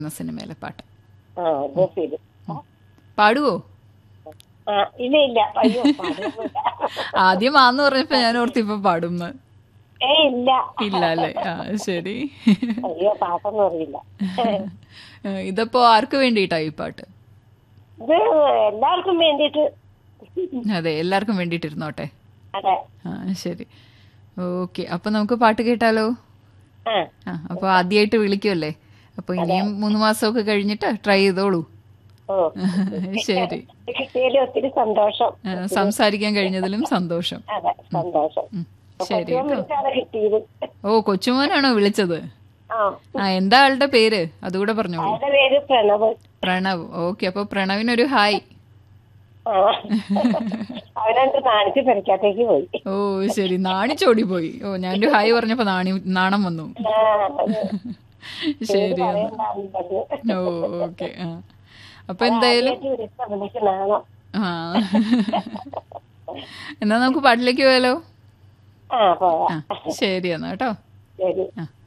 എന്ന സിനിമയിലെ പാട്ട് ആ ജസീൽ പാടുവോ ആ ഇല്ല ഇല്ല അയ്യോ പാടുന്നില്ല. ആദ്യം ആന്ന് പറഞ്ഞപ്പോ ഞാൻ ഓർത്ത് ഇപ്പൊ പാടും ഏ ഇല്ല ഇല്ല അല്ലേ ആ ശരി അയ്യോ പാട്ടൊന്നും അറിയില്ല ഏഹ് ഇതിപ്പോ ആർക്ക് വേണ്ടിയിട്ടാ ഈ പാട്ട് ഇത് എല്ലാവർക്കും വേണ്ടിയിട്ട് അതെ എല്ലാവർക്കും വേണ്ടിയിട്ടിരുന്നോട്ടെ അതെ ആ ശരി ഓക്കെ അപ്പൊ നമുക്ക് പാട്ട് കേട്ടാലോ ആ ആ അപ്പൊ ആദ്യമായിട്ട് വിളിക്കുമല്ലേ അപ്പൊ ഇനിയും മൂന്ന് മാസമൊക്കെ കഴിഞ്ഞിട്ട് ട്രൈ ചെയ്തോളൂ ഓ ശരി കിട്ടിയതിൽ ഒത്തിരി സന്തോഷം ആ, സംസാരിക്കാൻ കഴിഞ്ഞതിലും സന്തോഷം അതെ സന്തോഷം ഉം, ശരി കൊച്ചുമോൻ വിളിച്ചാണ് കിട്ടിയത് ഓ കൊച്ചുമോനാണോ വിളിച്ചത് ആ ആ എന്താ ആളുടെ പേര് അതുകൂടെ പറഞ്ഞോളൂ അയാളുടെ പേര് പ്രണവ് പ്രണവ് ഓക്കെ അപ്പൊ പ്രണവിനൊരു ഹായ് ആ അവനെന്ത് നാണിച്ച് പെരക്കാത്തേക്ക് പോയി ഓ ശരി നാണിച്ചോടി പോയി ഓ ഞാനൊരു ഹായ് പറഞ്ഞപ്പോ നാണി നാണം വന്നു ആ, അത് ശരി എന്നാ പറയണ്ടാന്ന് പറഞ്ഞു. ഓ ഓക്കെ ആ അപ്പൊ എന്തായാലും ആദ്യമായിട്ട് വിളിച്ച വിളിക്കണാണോ ആ എന്നാ നമുക്ക് പാട്ടിലേക്ക് പോയാലോ ആ പോവാ ആ ശരി എന്നാ കേട്ടോ ശരി ആ